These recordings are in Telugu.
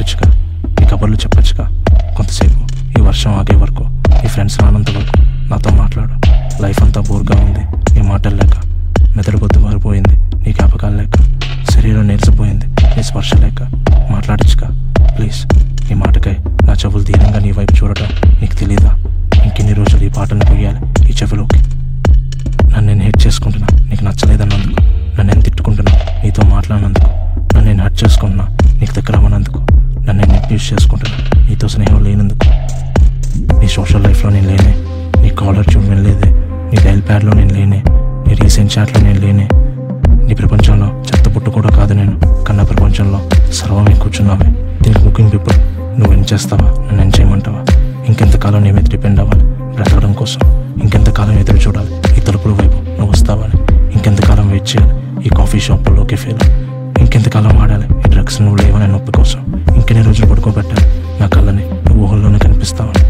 మాట్లాడచ్చుగా నీ కబుర్లు చెప్పచ్చుగా కొంతసేపు ఈ వర్షం ఆగే వరకు ఈ ఫ్రెండ్స్ రానంత వరకు నాతో మాట్లాడు లైఫ్ అంతా బోర్గా ఉంది నీ మాటలు లేక మెదడు బొద్దు మారిపోయింది నీ జ్ఞాపకాలు లేక శరీరం నేర్చిపోయింది నీ స్పర్శ లేక మాట్లాడచ్చుగా ప్లీజ్ నీ మాటకై నా చెవులు ధీరంగా నీ వైపు చూడటం నీకు తెలీదా ఇంకెన్ని రోజులు ఈ పాటను కొయ్యాలి ఈ చెవిలోకి నన్ను నేను హెట్ చేసుకుంటున్నా నీకు నచ్చలేదన్నందుకు నన్ను నేను తిట్టుకుంటున్నా నీతో మాట్లాడినందుకు నన్ను నేను హర్ట్ చేసుకుంటున్నా నీకు దగ్గర అవ్వనందుకు నన్ను నేను అబ్యూస్ చేసుకుంటున్నా నీతో స్నేహం లేనందుకు నీ సోషల్ లైఫ్లో నేను లేనే నీ కాలర్ ట్యూన్ వినలేదే నీ డైల్ ప్యాడ్లో నేను లేనే నీ రీసెంట్ చాట్లో నేను లేనే నీ ప్రపంచంలో చెత్త పుట్టు కూడా కాదు నేను కన్న ప్రపంచంలో సర్వమే కూర్చున్నావే దీనికి బుకింగ్ పీపుల్ నువ్వు ఏం చేస్తావా నన్ను ఏం చేయమంటావా ఇంకెంతకాలం నీ మీద డిపెండ్ అవ్వాలి బ్రతకడం కోసం ఇంకెంతకాలం ఎదురు చూడాలి ఈ తలుపుల వైపు నువ్వు వస్తావని ఇంకెంతకాలం వెయిట్ చేయాలి ఈ కాఫీ షాపుల్లో కెఫేలో ఇంకెంతకాలం ఆడాలి ఈ డ్రగ్స్ నువ్వు లేవని నొప్పి కోసం ఇంకెన్ని రోజులు పడుకోబెట్టాలి నా కళ్ళని నువ్వు ఊహల్లోనే కనిపిస్తావని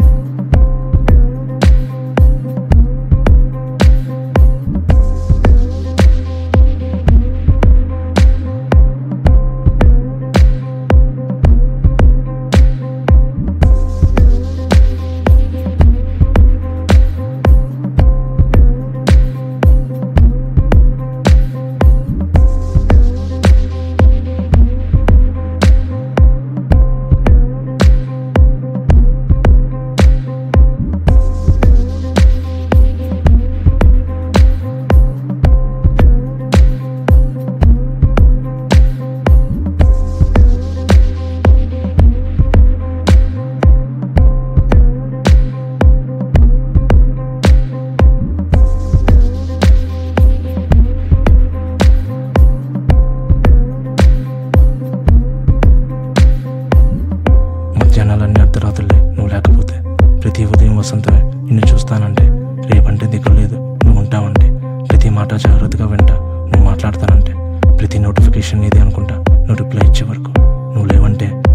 మధ్యాహ్నాలన్నీ అర్ధరాత్రులే నువ్వు లేకపోతే ప్రతి ఉదయం వసంతమే నిన్ను చూస్తానంటే రేపంటే దిక్కు లేదు నువ్వు ఉంటావంటే ప్రతి మాట జాగ్రత్తగా వింటా నువ్వు మాట్లాడతానంటే ప్రతి నోటిఫికేషన్ నీదే అనుకుంటా నువ్వు రిప్లై ఇచ్చే వరకు నువ్వు లేవంటే